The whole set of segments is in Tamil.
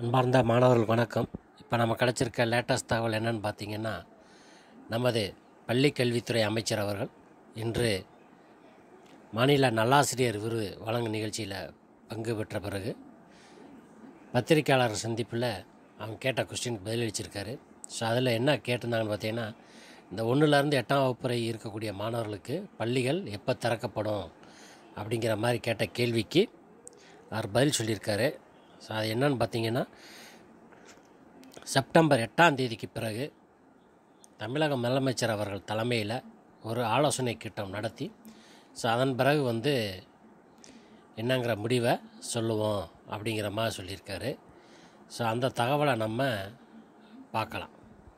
அன்பார்ந்த மாணவர்கள் வணக்கம் இப்போ நம்ம கிடச்சிருக்க லேட்டஸ்ட் தகவல் என்னன்னு பார்த்தீங்கன்னா நமது பள்ளி கல்வித்துறை அமைச்சர் அவர்கள் இன்று மாநில நல்லாசிரியர் விருது வழங்கும் நிகழ்ச்சியில் பங்கு பெற்ற பிறகு பத்திரிக்கையாளர் சந்திப்பில் அவங்க கேட்ட கொஸ்டினுக்கு பதிலளிச்சிருக்காரு ஸோ அதில் என்ன கேட்டிருந்தாங்கன்னு பார்த்தீங்கன்னா இந்த ஒன்றுலேருந்து எட்டாம் வகுப்பு வரை இருக்கக்கூடிய மாணவர்களுக்கு பள்ளிகள் எப்போ திறக்கப்படும் அப்படிங்கிற மாதிரி கேட்ட கேள்விக்கு அவர் பதில் சொல்லியிருக்காரு ஸோ அது என்னன்னு பார்த்தீங்கன்னா செப்டம்பர் எட்டாம் தேதிக்கு பிறகு தமிழக முதலமைச்சர் அவர்கள் தலைமையில் ஒரு ஆலோசனை கூட்டம் நடத்தி ஸோ அதன் பிறகு வந்து என்னங்கிற முடிவை சொல்லுவோம் அப்படிங்கிற மாதிரி சொல்லியிருக்காரு ஸோ அந்த தகவலை நம்ம பார்க்கலாம்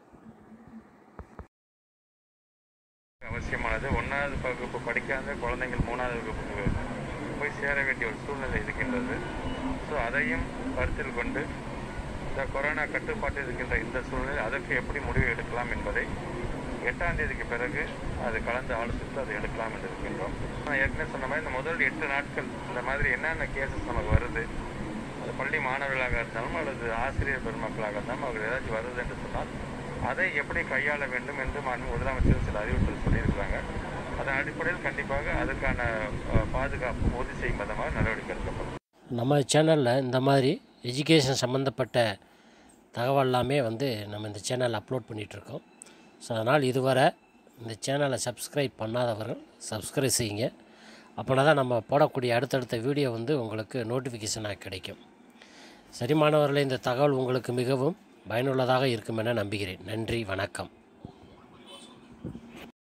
அவசியமானது ஒன்றாவது வகுப்பு படிக்காத குழந்தைகள் மூணாவது வகுப்புக்கு போய் சேர வேண்டிய ஒரு சூழ்நிலை இருக்கின்றது ஸோ அதையும் கருத்தில் கொண்டு இந்த கொரோனா கட்டுப்பாட்டில் இருக்கின்ற இந்த சூழ்நிலை அதற்கு எப்படி முடிவு எடுக்கலாம் என்பதை எட்டாம் தேதிக்கு பிறகு அது கலந்து ஆலோசித்து அதை எடுக்கலாம் என்று இருக்கின்றோம் நான் ஏற்கனவே சொன்ன மாதிரி இந்த முதல் எட்டு நாட்கள் இந்த மாதிரி என்னென்ன கேசஸ் நமக்கு வருது அது பள்ளி மாணவர்களாக இருந்தாலும் அல்லது ஆசிரியர் பெருமக்களாக இருந்தாலும் அவர்கள் ஏதாச்சும் வருது என்று சொன்னால் அதை எப்படி கையாள வேண்டும் என்று மாண்பு முதலமைச்சர் சில அறிவிப்புகள் சொல்லியிருக்கிறாங்க அதன் அடிப்படையில் கண்டிப்பாக அதுக்கான அஹ், பாதுகாப்பு உறுதி செய்யும் விதமாக நடவடிக்கை எடுக்கப்படும் நம்ம சேனலில் இந்த மாதிரி எஜுகேஷன் சம்மந்தப்பட்ட தகவல் எல்லாமே வந்து நம்ம இந்த சேனலில் அப்லோட் பண்ணிகிட்ருக்கோம் ஸோ அதனால் இதுவரை இந்த சேனலை சப்ஸ்கிரைப் பண்ணாதவர்கள் சப்ஸ்கிரைப் செய்யுங்க அப்படின்னா தான் நம்ம போடக்கூடிய அடுத்தடுத்த வீடியோ வந்து உங்களுக்கு நோட்டிஃபிகேஷனாக கிடைக்கும் சரி மாணவர்களே இந்த தகவல் உங்களுக்கு மிகவும் பயனுள்ளதாக இருக்கும் என நம்புகிறேன் நன்றி வணக்கம்